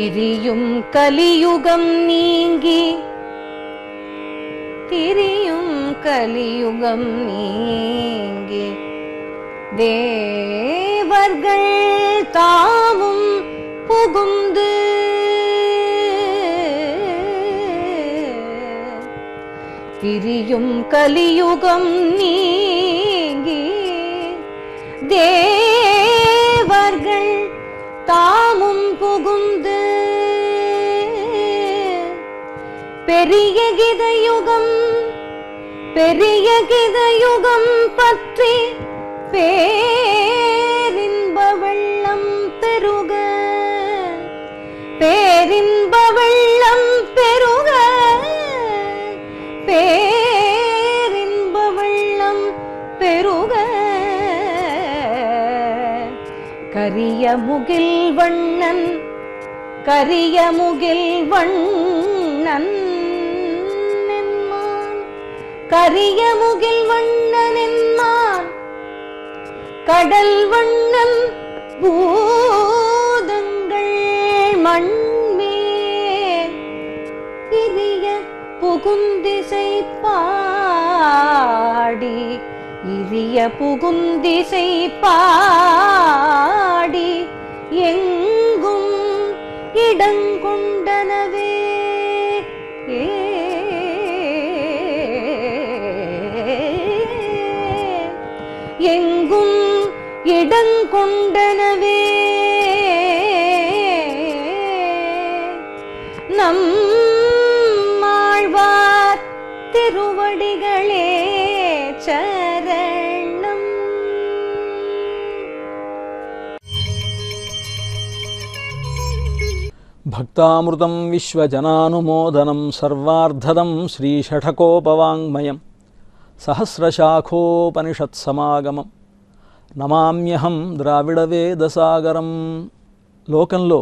திரியும் கலியுகம் நீங்கி திரியும் கலியுகம் நீங்கி தேவர்கள் தாமும் புகுந்து திரியும் கலியுகம் நீங்கி தேவர்கள் தாமும் புகுந்து பெரிய கிதயுகம் பெரிய கிதயுகம் பற்றி பேரின்ப வெள்ளம் பெருக பேரின்ப வெள்ளம் பெருக பேரின்ப வெள்ளம் பெருக கரிய முகில் வண்ணன் கரிய முகில் வண்ணன் என்மான் கரிய முகில் வண்ணன் என்மான் கடல் வண்ணன் பூதங்கள் மண்மேல் இரிய புகுந்திசை பாடி இரிய புகுந்திசை பாடி எங்கும் இடங்கொண்டனவே ஏ எங்கும் இடங்கொண்டனவே நம் ஆழ்வார் திருவடிகளே சரணம் భక్తామృతం విశ్వజనానుమోదనం సర్వార్ధదం శ్రీషఠకోపవాङ्మయం సహస్రశాఖోపనిషత్సమాగమం నమామ్యహం ద్రావిడవేదసాగరం లోకంలో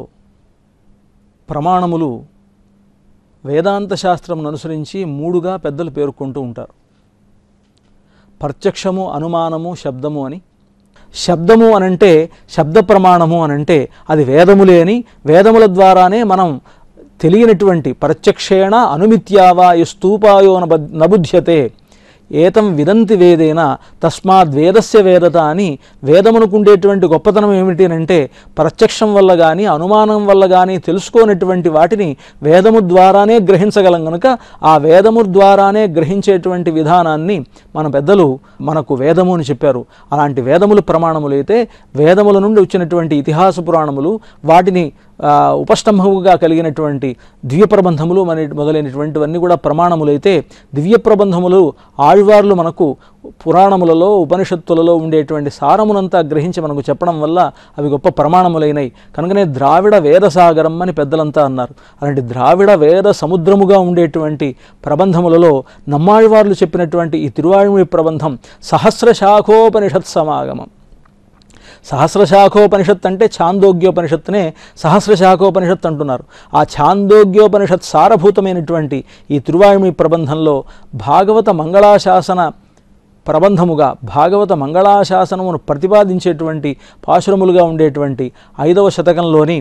ప్రమాణములు వేదాంత శాస్త్రమును అనుసరించి మూడుగా పెద్దలు పేర్కొంటూ ఉంటారు ప్రత్యక్షము అనుమానము శబ్దము అని శబ్దము అనంటే శబ్ద ప్రమాణము అనంటే అది వేదములే అని వేదముల ద్వారానే మనం తెలియనటువంటి ప్రత్యక్షేణ అనుమిత్యావా స్తూపాయో నబ- నబుధ్యతే ఏతం విదంతి వేదేన తస్మాత్ వేదస్య వేదత అని వేదమునకుండేటువంటి గొప్పతనం ఏమిటి అంటే ప్రత్యక్షం వల్ల కానీ అనుమానం వల్ల కానీ తెలుసుకోనటువంటి వాటిని వేదము ద్వారానే గ్రహించగలం కనుక ఆ వేదము ద్వారానే గ్రహించేటువంటి విధానాన్ని మన పెద్దలు మనకు వేదము అని చెప్పారు అలాంటి వేదములు ప్రమాణములైతే వేదముల నుండి వచ్చినటువంటి ఇతిహాస పురాణములు వాటిని ఆ, ఉపస్తంభముగా కలిగినటువంటి దివ్య ప్రబంధములు మన మొదలైనటువంటివన్నీ కూడా ప్రమాణములైతే దివ్య ప్రబంధములు ఆళ్వార్లు మనకు పురాణములలో ఉపనిషత్తులలో ఉండేటువంటి సారమునంతా గ్రహించి మనకు చెప్పడం వల్ల అవి గొప్ప ప్రమాణములైనవి కనుకనే ద్రావిడ వేదసాగరం అని పెద్దలంతా అన్నారు అలాంటి ద్రావిడ వేద సముద్రముగా ఉండేటువంటి ప్రబంధములలో నమ్మాళ్వార్లు చెప్పినటువంటి ఈ తిరువాళ్మొഴി ప్రబంధం సహస్ర శాఖోపనిషత్ సమాగమం సహస్రశాఖోపనిషత్ అంటే ఛాందోగ్యోపనిషత్తునే సహస్రశాఖోపనిషత్ అంటున్నారు ఆ ఛాందోగ్యోపనిషత్ సారభూతమైనటువంటి ఈ తిరువాయుమి ప్రబంధంలో భాగవత మంగళాశాసన ప్రబంధముగా భాగవత మంగళాశాసనమును ప్రతిపాదించేటువంటి పాశురములుగా ఉండేటువంటి ఐదవ శతకంలోని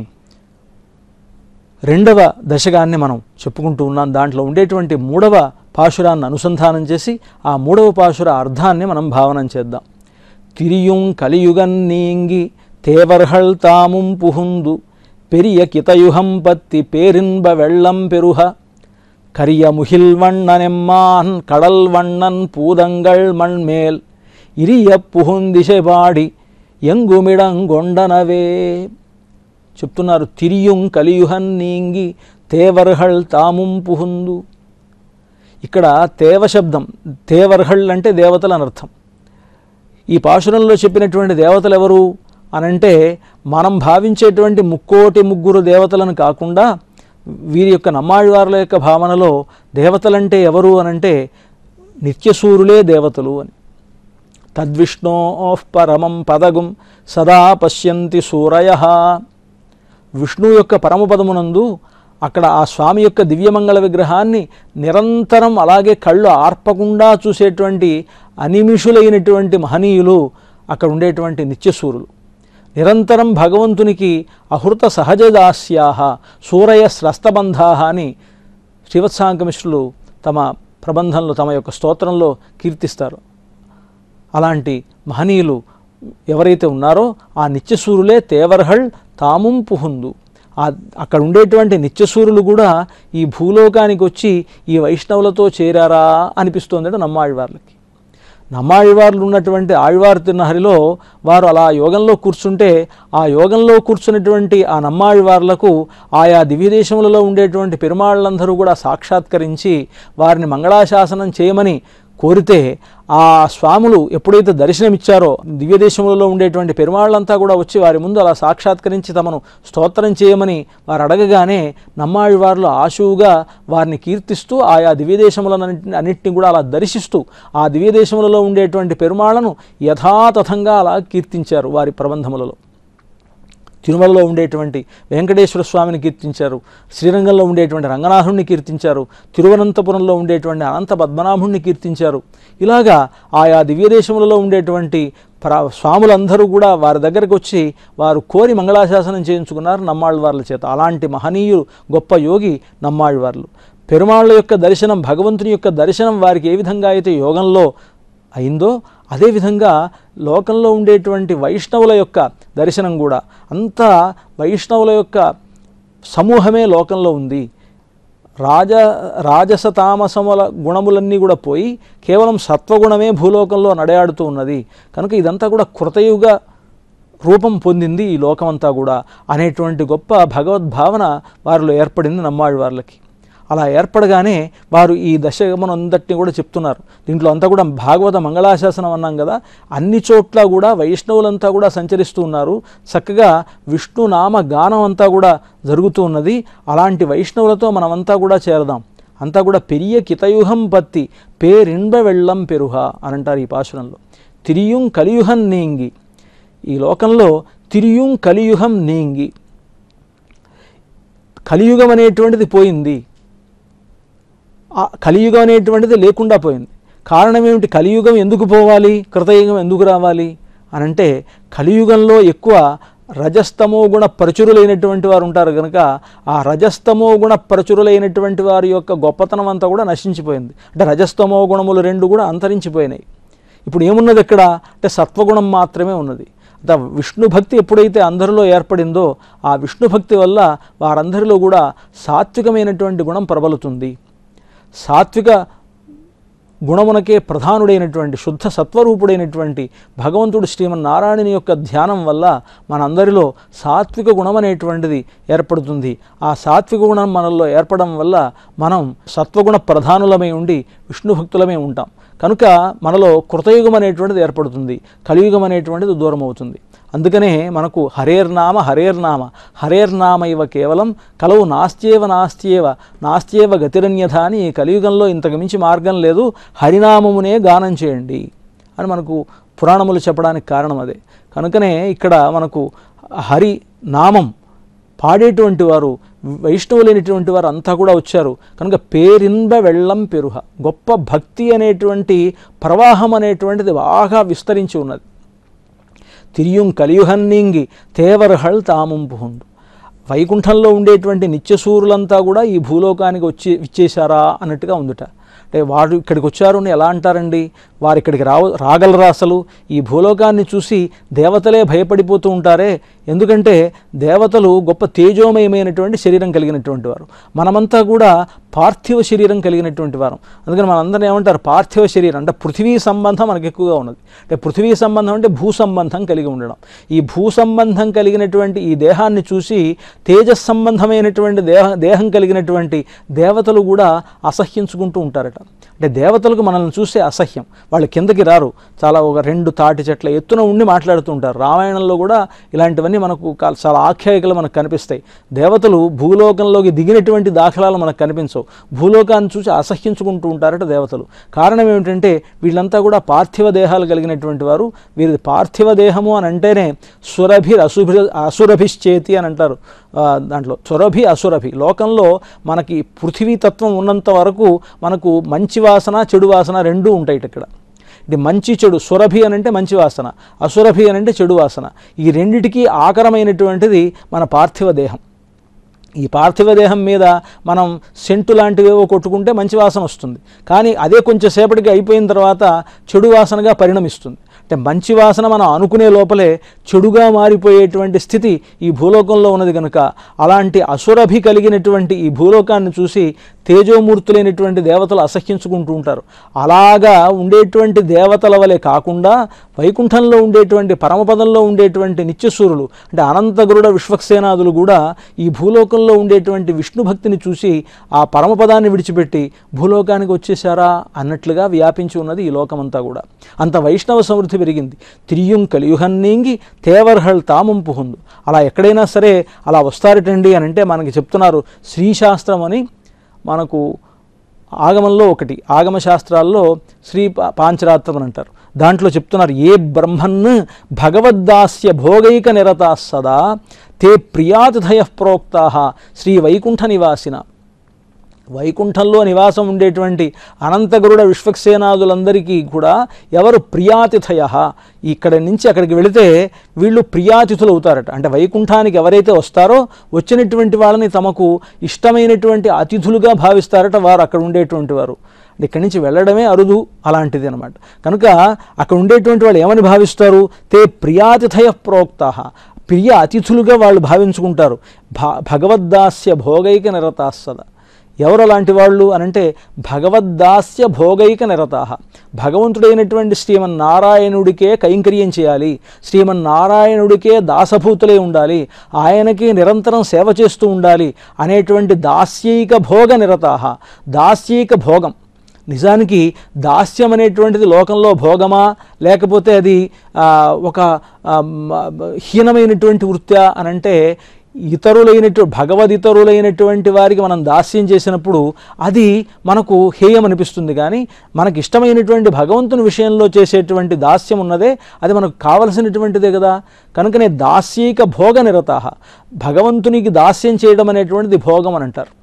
రెండవ దశకాన్ని మనం చెప్పుకుంటూ ఉన్నాం దాంట్లో ఉండేటువంటి మూడవ పాశురాన్ని అనుసంధానం చేసి ఆ మూడవ పాశుర అర్థాన్ని మనం భావనం చేద్దాం తిరియుం కలియుగన్ నీంగి తేవర్హళ్ తాముం పుహుందు పెరియ కితయుహం పత్తి పేరిన్బ వెళ్ళం పెరుహ கரிய முகில் வண்ணனெம்மான் கடல் வண்ணன் பூதங்கள் மண்மேல் இரிய புகுந்திசை பாడి ఎంగుమిడంగొండనవే చెప్తున్నారు తిరియుం కలియుహన్ నీంగి తేవర్హళ్ తాముం పుహుందు ఇక్కడ తేవ శబ్దం తేవర్హళ్ అంటే దేవతలు అనర్థం ఈ పాశురంలో చెప్పినటువంటి దేవతలు ఎవరు అనంటే మనం భావించేటువంటి ముక్కోటి ముగ్గురు దేవతలను కాకుండా వీరి యొక్క నమ్మాళ్ళవారుల యొక్క భావనలో దేవతలంటే ఎవరు అనంటే నిత్యసూరులే దేవతలు అని తద్విష్ణో పరమం పదగుం సదా పశ్యంతి సూరయ విష్ణు యొక్క పరమపదమునందు అక్కడ ఆ స్వామి యొక్క దివ్యమంగళ విగ్రహాన్ని నిరంతరం అలాగే కళ్ళు ఆర్పకుండా చూసేటువంటి అనిమిషులైనటువంటి మహనీయులు అక్కడ ఉండేటువంటి నిత్యసూరులు నిరంతరం భగవంతునికి అహృత సహజదాస్యాహ సూరయ స్రస్తబంధాహ అని శ్రీవత్సాంకమిశ్రులు తమ ప్రబంధంలో తమ యొక్క స్తోత్రంలో కీర్తిస్తారు అలాంటి మహనీయులు ఎవరైతే ఉన్నారో ఆ నిత్యసూరులే తేవర్హళ్ తాముం పుహుందు ఆ అక్కడ ఉండేటువంటి నిత్యసూరులు కూడా ఈ భూలోకానికి వచ్చి ఈ వైష్ణవులతో చేరారా అనిపిస్తోంది నమ్మాళ్ళవార్లకి నమ్మాళ్ళవార్లు ఉన్నటువంటి ఆళ్వార్ తిరునహరిలో వారు అలా యోగంలో కూర్చుంటే ఆ యోగంలో కూర్చున్నటువంటి ఆ నమ్మాళ్ళవార్లకు ఆయా దివ్యదేశములలో ఉండేటువంటి పెరుమాళ్ళందరూ కూడా సాక్షాత్కరించి వారిని మంగళాశాసనం చేయమని కోరితే ఆ స్వాములు ఎప్పుడైతే దర్శనమిచ్చారో దివ్యదేశములలో ఉండేటువంటి పెరుమాళ్ళంతా కూడా వచ్చి వారి ముందు అలా సాక్షాత్కరించి తమను స్తోత్రం చేయమని వారు అడగగానే నమ్మాళ్ళవార్లు ఆశువుగా వారిని కీర్తిస్తూ ఆయా దివ్యదేశములను అన్నింటినీ కూడా అలా దర్శిస్తూ ఆ దివ్యదేశములలో ఉండేటువంటి పెరుమాళ్లను యథాతథంగా అలా కీర్తించారు వారి ప్రబంధములలో తిరుమలలో ఉండేటువంటి వెంకటేశ్వర స్వామిని కీర్తించారు శ్రీరంగంలో ఉండేటువంటి రంగనాథుణ్ణి కీర్తించారు తిరువనంతపురంలో ఉండేటువంటి అనంత పద్మనాభుణ్ణి కీర్తించారు ఇలాగా ఆయా దివ్యదేశములలో ఉండేటువంటి ప్ర స్వాములందరూ కూడా వారి దగ్గరకు వచ్చి వారు కోరి మంగళాశాసనం చేయించుకున్నారు నమ్మాళ్ళవార్ల చేత అలాంటి మహనీయులు గొప్ప యోగి నమ్మాళ్ళవార్లు పెరుమాళ్ళ యొక్క దర్శనం భగవంతుని యొక్క దర్శనం వారికి ఏ విధంగా అయితే యోగంలో అయిందో అదేవిధంగా లోకంలో ఉండేటువంటి వైష్ణవుల యొక్క దర్శనం కూడా అంతా వైష్ణవుల యొక్క సమూహమే లోకంలో ఉంది రాజ రాజస తామసముల గుణములన్నీ కూడా పోయి కేవలం సత్వగుణమే భూలోకంలో నడయాడుతూ ఉన్నది కనుక ఇదంతా కూడా కృతయుగ రూపం పొందింది ఈ లోకమంతా కూడా అనేటువంటి గొప్ప భగవద్భావన వారిలో ఏర్పడింది నమ్మాళ్ళ వాళ్ళకి అలా ఏర్పడగానే వారు ఈ దశగమనంతటిని కూడా చెప్తున్నారు దీంట్లో అంతా కూడా భాగవత మంగళాశాసనం అన్నాం కదా అన్ని చోట్ల కూడా వైష్ణవులంతా కూడా సంచరిస్తూ ఉన్నారు చక్కగా విష్ణు నామ గానం అంతా కూడా జరుగుతూ ఉన్నది అలాంటి వైష్ణవులతో మనమంతా కూడా చేరదాం అంతా కూడా పెరియ కితయుహం పత్తి పేరింబ వెళ్ళం పెరుహ అని అంటారు ఈ పాశురంలో తిరియుం కలియుహం నీంగి ఈ లోకంలో తిరియుం కలియుహం నీంగి కలియుగం అనేటువంటిది పోయింది ఆ కలియుగం అనేటువంటిది లేకుండా పోయింది కారణం ఏమిటి కలియుగం ఎందుకు పోవాలి కృతయుగం ఎందుకు రావాలి అని అంటే కలియుగంలో ఎక్కువ రజస్తమో గుణ ప్రచురులైనటువంటి వారు ఉంటారు కనుక ఆ రజస్తమో గుణ ప్రచురులైనటువంటి వారి యొక్క గొప్పతనం అంతా కూడా నశించిపోయింది అంటే రజస్తమో గుణములు రెండు కూడా అంతరించిపోయినాయి ఇప్పుడు ఏమున్నది ఎక్కడ అంటే సత్వగుణం మాత్రమే ఉన్నది అంటే విష్ణు భక్తి ఎప్పుడైతే అందరిలో ఏర్పడిందో ఆ విష్ణు భక్తి వల్ల వారందరిలో కూడా సాత్వికమైనటువంటి గుణం ప్రబలుతుంది సాత్విక గుణమునకే ప్రధానుడైనటువంటి శుద్ధ సత్వరూపుడైనటువంటి భగవంతుడు శ్రీమన్నారాయణుని యొక్క ధ్యానం వల్ల మనందరిలో సాత్విక గుణం అనేటువంటిది ఏర్పడుతుంది ఆ సాత్విక గుణం మనలో ఏర్పడడం వల్ల మనం సత్వగుణ ప్రధానులమై ఉండి విష్ణు భక్తులమై ఉంటాం కనుక మనలో కృతయుగం అనేటువంటిది ఏర్పడుతుంది కలియుగం అనేటువంటిది దూరం అవుతుంది అందుకనే మనకు హరేర్నామ హరేర్నామ హరేర్నామ ఇవ కేవలం కలవు నాస్త్యేవ నాస్త్యేవ నాస్త్యేవ గతిరన్యథ అని ఈ కలియుగంలో ఇంతకు మించి మార్గం లేదు హరినామమునే గానం చేయండి అని మనకు పురాణములు చెప్పడానికి కారణం అదే కనుకనే ఇక్కడ మనకు హరి నామం పాడేటువంటి వారు వైష్ణవులైనటువంటి వారు అంతా కూడా వచ్చారు కనుక పేరింబ వెళ్ళం పెరుహ గొప్ప భక్తి అనేటువంటి ప్రవాహం అనేటువంటిది బాగా విస్తరించి ఉన్నది తిరియుం కలియుహన్నీంగి తేవర్హళ్ తాముం పుహుండు వైకుంఠంలో ఉండేటువంటి నిత్యసూరులంతా కూడా ఈ భూలోకానికి వచ్చి ఇచ్చేశారా అన్నట్టుగా ఉందిట అంటే వారు ఇక్కడికి వచ్చారు అని ఎలా అంటారండి వారు ఇక్కడికి రావ రాగలరా అసలు ఈ భూలోకాన్ని చూసి దేవతలే భయపడిపోతూ ఉంటారే ఎందుకంటే దేవతలు గొప్ప తేజోమయమైనటువంటి శరీరం కలిగినటువంటి వారు మనమంతా కూడా పార్థివ శరీరం కలిగినటువంటి వారం అందుకని మనందరం ఏమంటారు పార్థివ శరీరం అంటే పృథివీ సంబంధం మనకు ఎక్కువగా ఉన్నది అంటే పృథివీ సంబంధం అంటే భూ సంబంధం కలిగి ఉండడం ఈ భూ సంబంధం కలిగినటువంటి ఈ దేహాన్ని చూసి తేజస్ సంబంధమైనటువంటి దేహ దేహం కలిగినటువంటి దేవతలు కూడా అసహ్యించుకుంటూ ఉంటారట అంటే దేవతలకు మనల్ని చూసే అసహ్యం వాళ్ళు కిందకి రారు చాలా ఒక రెండు తాటి చెట్ల ఎత్తున ఉండి మాట్లాడుతూ ఉంటారు రామాయణంలో కూడా ఇలాంటివన్నీ మనకు కా- చాలా ఆఖ్యాయికలు మనకు కనిపిస్తాయి దేవతలు భూలోకంలోకి దిగినటువంటి దాఖలాలు మనకు కనిపించవు భూలోకాన్ని చూసి అసహ్యించుకుంటూ ఉంటారట దేవతలు కారణం ఏమిటంటే వీళ్ళంతా కూడా పార్థివ దేహాలు కలిగినటువంటి వారు వీరిది పార్థివ దేహము అని అంటేనే సురభి అసుభి అసురభిశ్చేతి అని అంటారు ఆ, దాంట్లో సురభి అసురభి లోకంలో మనకి పృథివీ తత్వం ఉన్నంత వరకు మనకు మంచి వాసన చెడు వాసన రెండూ ఉంటాయి ఇక్కడ ఇది మంచి చెడు సురభి అని అంటే మంచి వాసన అసురభి అని అంటే చెడు వాసన ఈ రెండిటికి ఆకరమైనటువంటిది మన పార్థివ దేహం ఈ పార్థివ దేహం మీద మనం సెంటు లాంటివేవో కొట్టుకుంటే మంచి వాసన వస్తుంది కానీ అదే కొంచెం సేపటికి అయిపోయిన తర్వాత చెడు వాసనగా పరిణమిస్తుంది అంటే మంచి వాసన మనం అనుకునే లోపలే చెడుగా మారిపోయేటువంటి స్థితి ఈ భూలోకంలో ఉన్నది కనుక అలాంటి అసురభి కలిగినటువంటి ఈ భూలోకాన్ని చూసి తేజోమూర్తులైనటువంటి దేవతలు అసహ్యించుకుంటూ ఉంటారు అలాగా ఉండేటువంటి దేవతల వలె కాకుండా వైకుంఠంలో ఉండేటువంటి పరమపదంలో ఉండేటువంటి నిత్యసూరులు అంటే అనంతగురుడ విశ్వక్సేనాదులు కూడా ఈ భూలోకంలో ఉండేటువంటి విష్ణు భక్తిని చూసి ఆ పరమపదాన్ని విడిచిపెట్టి భూలోకానికి వచ్చేసారా అన్నట్లుగా వ్యాపించి ఉన్నది ఈ లోకమంతా కూడా అంత వైష్ణవ సమృద్ధి పెరిగింది తిరియుం కలియుహన్నీంగి తేవర్హళ్ తామం పుహుందు అలా ఎక్కడైనా సరే అలా వస్తారటండి అని అంటే మనకి చెప్తున్నారు శ్రీశాస్త్రం అని మనకు ఆగమంలో ఒకటి ఆగమ శాస్త్రాల్లో శ్రీ పా- పాంచరాత్రం అని అంటారు దాంట్లో చెప్తున్నారు ఏ బ్రహ్మన్ భగవద్దాస్య భోగైక నిరతా సదా తే ప్రియాతిథయ ప్రోక్తా శ్రీ వైకుంఠ నివాసిన వైకుంఠంలో నివాసం ఉండేటువంటి అనంతగురుడ విశ్వక్సేనాదులందరికీ కూడా ఎవరు ప్రియాతిథయ ఇక్కడ నుంచి అక్కడికి వెళితే వీళ్ళు ప్రియాతిథులు అవుతారట అంటే వైకుంఠానికి ఎవరైతే వస్తారో వచ్చినటువంటి వాళ్ళని తమకు ఇష్టమైనటువంటి అతిథులుగా భావిస్తారట వారు అక్కడ ఉండేటువంటి వారు అంటే ఇక్కడి నుంచి వెళ్ళడమే అరుదు అలాంటిది అనమాట కనుక అక్కడ ఉండేటువంటి వాళ్ళు ఏమని భావిస్తారు తే ప్రియాతిథయ ప్రోక్త ప్రియ అతిథులుగా వాళ్ళు భావించుకుంటారు భా భగవద్దాస్య భోగైక నిరతాస్సద ఎవరు అలాంటి వాళ్ళు అనంటే భగవద్దాస్య భోగైక నిరతాహ భగవంతుడైనటువంటి శ్రీమన్నారాయణుడికే కైంకర్యం చేయాలి శ్రీమన్నారాయణుడికే దాసభూతులై ఉండాలి ఆయనకి నిరంతరం సేవ చేస్తూ ఉండాలి అనేటువంటి దాస్యైక భోగ నిరతాహ దాస్యైక భోగం నిజానికి దాస్యం అనేటువంటిది లోకంలో భోగమా లేకపోతే అది ఆ, ఒక ఆ, మ- హీనమైనటువంటి వృత్యా అనంటే ఇతరులైనటు భగవదితరులైనటువంటి వారికి మనం దాస్యం చేసినప్పుడు అది మనకు హేయం అనిపిస్తుంది కానీ మనకి ఇష్టమైనటువంటి భగవంతుని విషయంలో చేసేటువంటి దాస్యం ఉన్నదే అది మనకు కావలసినటువంటిదే కదా కనుకనే దాస్యైక భోగ నిరత భగవంతునికి దాస్యం చేయడం అనేటువంటిది భోగం అని అంటారు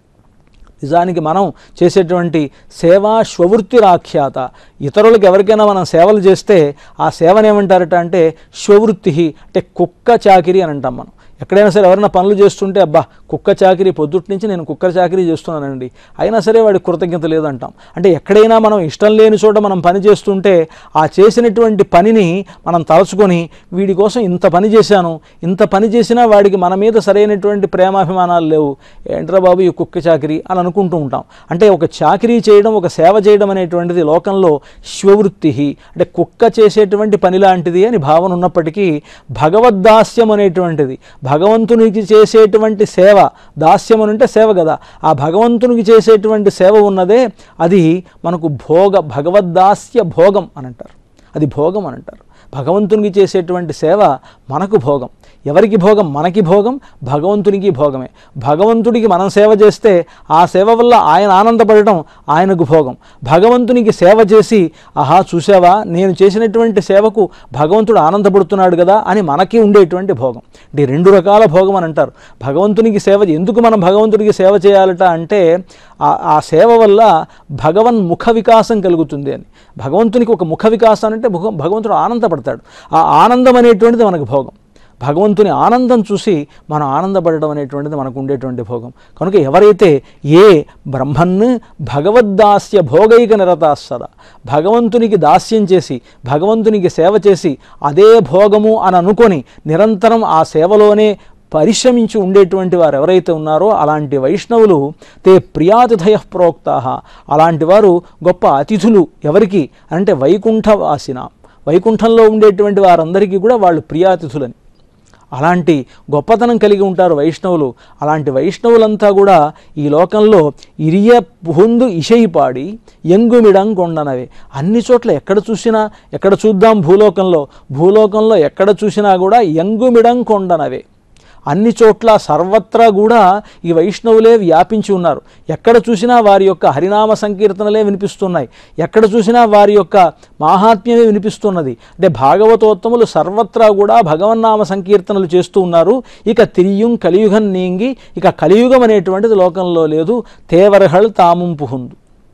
నిజానికి మనం చేసేటువంటి సేవా స్వవృత్తిరాఖ్యాత ఇతరులకు ఎవరికైనా మనం సేవలు చేస్తే ఆ సేవను ఏమంటారట అంటే స్వవృత్తి అంటే కుక్క చాకిరి అని అంటాం మనం ఎక్కడైనా సరే ఎవరైనా పనులు చేస్తుంటే అబ్బా కుక్క చాకిరి పొద్దుటి నుంచి నేను కుక్క చాకిరీ చేస్తున్నానండి అయినా సరే వాడికి కృతజ్ఞత లేదంటాం అంటే ఎక్కడైనా మనం ఇష్టం లేని చోట మనం పని చేస్తుంటే ఆ చేసినటువంటి పనిని మనం తలుచుకొని వీడి కోసం ఇంత పని చేశాను ఇంత పని చేసినా వాడికి మన మీద సరైనటువంటి ప్రేమాభిమానాలు లేవు ఏంట్రా బాబు ఈ కుక్క చాకిరి అని అనుకుంటూ ఉంటాం అంటే ఒక చాకిరీ చేయడం ఒక సేవ చేయడం అనేటువంటిది లోకంలో స్వవృత్తి అంటే కుక్క చేసేటువంటి పని లాంటిది అని భావన ఉన్నప్పటికీ భగవద్దాస్యం అనేటువంటిది భగవంతునికి చేసేటువంటి సేవ దాస్యం అని అంటే సేవ కదా ఆ భగవంతునికి చేసేటువంటి సేవ ఉన్నదే అది మనకు భోగ భగవద్దాస్య భోగం అని అంటారు అది భోగం అని అంటారు భగవంతునికి చేసేటువంటి సేవ మనకు భోగం ఎవరికి భోగం మనకి భోగం భగవంతునికి భోగమే భగవంతుడికి మనం సేవ చేస్తే ఆ సేవ వల్ల ఆయన ఆనందపడటం ఆయనకు భోగం భగవంతునికి సేవ చేసి ఆహా చూసావా నేను చేసినటువంటి సేవకు భగవంతుడు ఆనందపడుతున్నాడు కదా అని మనకి ఉండేటువంటి భోగం అంటే ఈ రెండు రకాల భోగం అని అంటారు భగవంతునికి సేవ ఎందుకు మనం భగవంతుడికి సేవ చేయాలట అంటే ఆ ఆ సేవ వల్ల భగవన్ ముఖ వికాసం కలుగుతుంది అని భగవంతునికి ఒక ముఖ వికాసం అంటే ముఖ- భగవంతుడు ఆనందపడతాడు ఆ ఆనందం అనేటువంటిది మనకు భోగం భగవంతుని ఆనందం చూసి మనం ఆనందపడడం అనేటువంటిది మనకు ఉండేటువంటి భోగం కనుక ఎవరైతే ఏ బ్రహ్మన్ భగవద్దాస్య భోగైక నిరతాస్సద భగవంతునికి దాస్యం చేసి భగవంతునికి సేవ చేసి అదే భోగము అని అనుకొని నిరంతరం ఆ సేవలోనే పరిశ్రమించి ఉండేటువంటి వారు ఎవరైతే ఉన్నారో అలాంటి వైష్ణవులు తే ప్రియాతిథయ ప్రోక్తా అలాంటి వారు గొప్ప అతిథులు ఎవరికి అంటే వైకుంఠవాసిన వైకుంఠంలో ఉండేటువంటి వారందరికీ కూడా వాళ్ళు ప్రియాతిథులని అలాంటి గొప్పతనం కలిగి ఉంటారు వైష్ణవులు అలాంటి వైష్ణవులంతా కూడా ఈ లోకంలో ఇరియ పుహుందు ఇషయిపాడి ఎంగుమిడం కొండనవే అన్ని చోట్ల ఎక్కడ చూసినా ఎక్కడ చూద్దాం భూలోకంలో భూలోకంలో ఎక్కడ చూసినా కూడా ఎంగుమిడం కొండనవే అన్ని చోట్ల సర్వత్రా కూడా ఈ వైష్ణవులే వ్యాపించి ఉన్నారు ఎక్కడ చూసినా వారి యొక్క హరినామ సంకీర్తనలే వినిపిస్తున్నాయి ఎక్కడ చూసినా వారి యొక్క మాహాత్మ్యమే వినిపిస్తున్నది అంటే భాగవతోత్తములు సర్వత్రా కూడా భగవన్నామ సంకీర్తనలు చేస్తూ ఉన్నారు ఇక తిరియుం కలియుగం నీంగి ఇక కలియుగం అనేటువంటిది లోకంలో లేదు తేవరహళ్ తాముం పుహుందు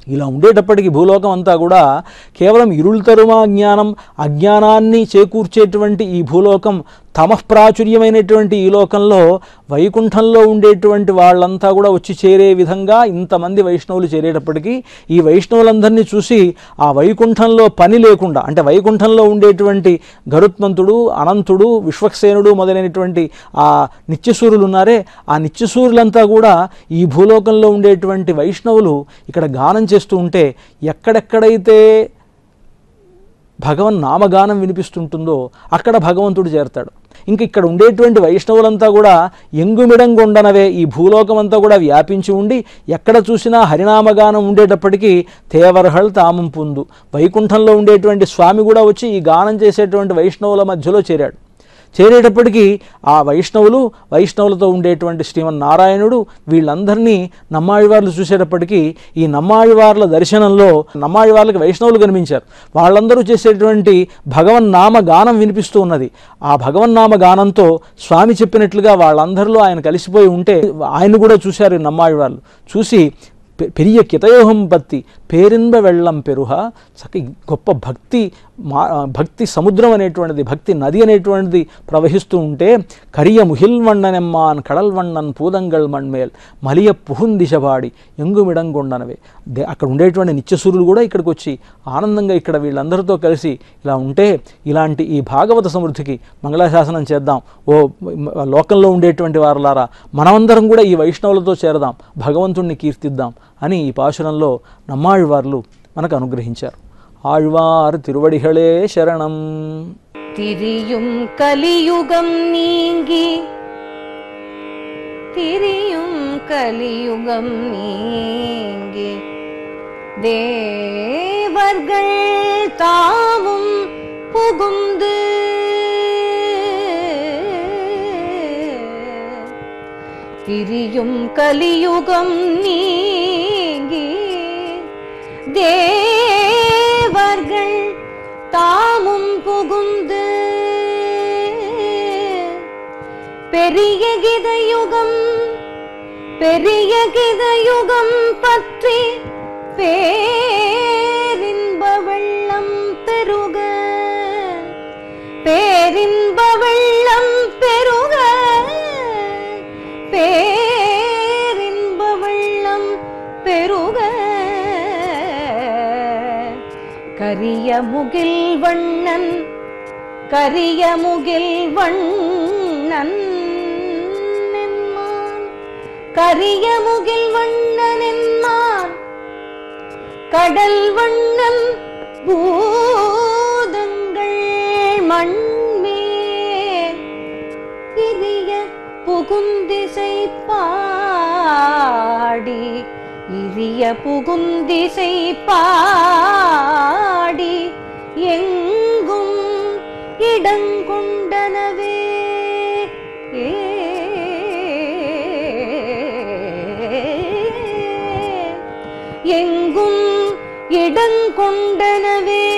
ఇలా ఉండేటప్పటికి భూలోకం అంతా కూడా కేవలం ఇరుൾతరుమా జ్ఞానం అజ్ఞానాన్ని చేకూర్చేటువంటి ఈ భూలోకం తమఃప్రాచుర్యమైనటువంటి ఈ లోకంలో వైకుంఠంలో ఉండేటువంటి వాళ్ళంతా కూడా వచ్చి చేరే విధంగా ఇంతమంది వైష్ణవులు చేరేటప్పటికీ ఈ వైష్ణవులందరినీ చూసి ఆ వైకుంఠంలో పని లేకుండా అంటే వైకుంఠంలో ఉండేటువంటి గరుత్మంతుడు అనంతుడు విశ్వక్సేనుడు మొదలైనటువంటి ఆ నిత్యసూరులు ఉన్నారే ఆ నిత్యసూరులంతా కూడా ఈ భూలోకంలో ఉండేటువంటి వైష్ణవులు ఇక్కడ గానం చేస్తూ ఉంటే ఎక్కడెక్కడైతే భగవన్ నామగానం వినిపిస్తుంటుందో అక్కడ భగవంతుడు చేరతాడు ఇంక ఇక్కడ ఉండేటువంటి వైష్ణవులంతా కూడా ఎంగుమిడంగుండనవే ఈ భూలోకం అంతా కూడా వ్యాపించి ఉండి ఎక్కడ చూసినా హరినామగానం ఉండేటప్పటికీ తేవర్హళ్ తామం పొందు వైకుంఠంలో ఉండేటువంటి స్వామి కూడా వచ్చి ఈ గానం చేసేటువంటి వైష్ణవుల మధ్యలో చేరాడు చేరేటప్పటికీ ఆ వైష్ణవులు వైష్ణవులతో ఉండేటువంటి శ్రీమన్నారాయణుడు వీళ్ళందరినీ నమ్మాళ్ళవార్లు చూసేటప్పటికీ ఈ నమ్మాళ్ళవార్ల దర్శనంలో నమ్మాళ్ళవార్లకి వైష్ణవులు కనిపించారు వాళ్ళందరూ చేసేటువంటి భగవన్నామ గానం వినిపిస్తూ ఉన్నది ఆ భగవన్నామ గానంతో స్వామి చెప్పినట్లుగా వాళ్ళందరిలో ఆయన కలిసిపోయి ఉంటే ఆయన కూడా చూశారు ఈ నమ్మాళ్ళవార్లు చూసి పె- పెరియ కితయోహం భక్తి పేరింబ వెళ్ళం పెరుహ చక్క గొప్ప భక్తి మా భక్తి సముద్రం అనేటువంటిది భక్తి నది అనేటువంటిది ప్రవహిస్తూ ఉంటే కరియ ముహిల్వಣ್ಣనెమ్మాన్ కడల్వಣ್ಣన్ పూదంగల్ మణ్మేల్ మలియ పుహుందిశబాడి ఎంగుమిడంగొండనవే దే అక్కడ ఉండేటువంటి నిత్యసూరులు కూడా ఇక్కడికి వచ్చి ఆనందంగా ఇక్కడ వీళ్ళందరితో కలిసి ఇలా ఉంటే ఇలాంటి ఈ భాగవత సమృద్ధికి మంగళాశాసనం చేద్దాం ఓ మ- లోకంలో ఉండేటువంటి వారులారా మనమందరం కూడా ఈ వైష్ణవులతో చేరదాం భగవంతుణ్ణి కీర్తిద్దాం అని ఈ పాశురంలో నమ్మాళ్వార్లు మనకు అనుగ్రహించారు ఆళ్వార్ తిరువడిகளே శరణం திரியும் கலியுகம் நீங்கி திரியும் கலியுகம் நீங்கி தேவர்கள் தாமும் புகுந்து திரியும் கலியுகம் நீங்கி தேவர்கள் தாமும் புகுந்து பெரிய கிதயுகம் பெரிய கிதயுகம் பற்றி பேரின்ப வெள்ளம் பெருக பேரின்ப வெள்ளம் பெருக பேரின்ப வெள்ளம் பெருக கரிய முகில் வண்ணன் கரிய முகில் வண்ணன் என்மான் கரிய முகில் வண்ணன் என்மான் கடல் வண்ணன் பூதங்கள் மண்மேல் இரிய புகுந்திசை பாடி இரிய புகுந்திசை பாடி எங்கும் இடங்கொண்டனவே ஏ எங்கும் இடங்கொண்டனவே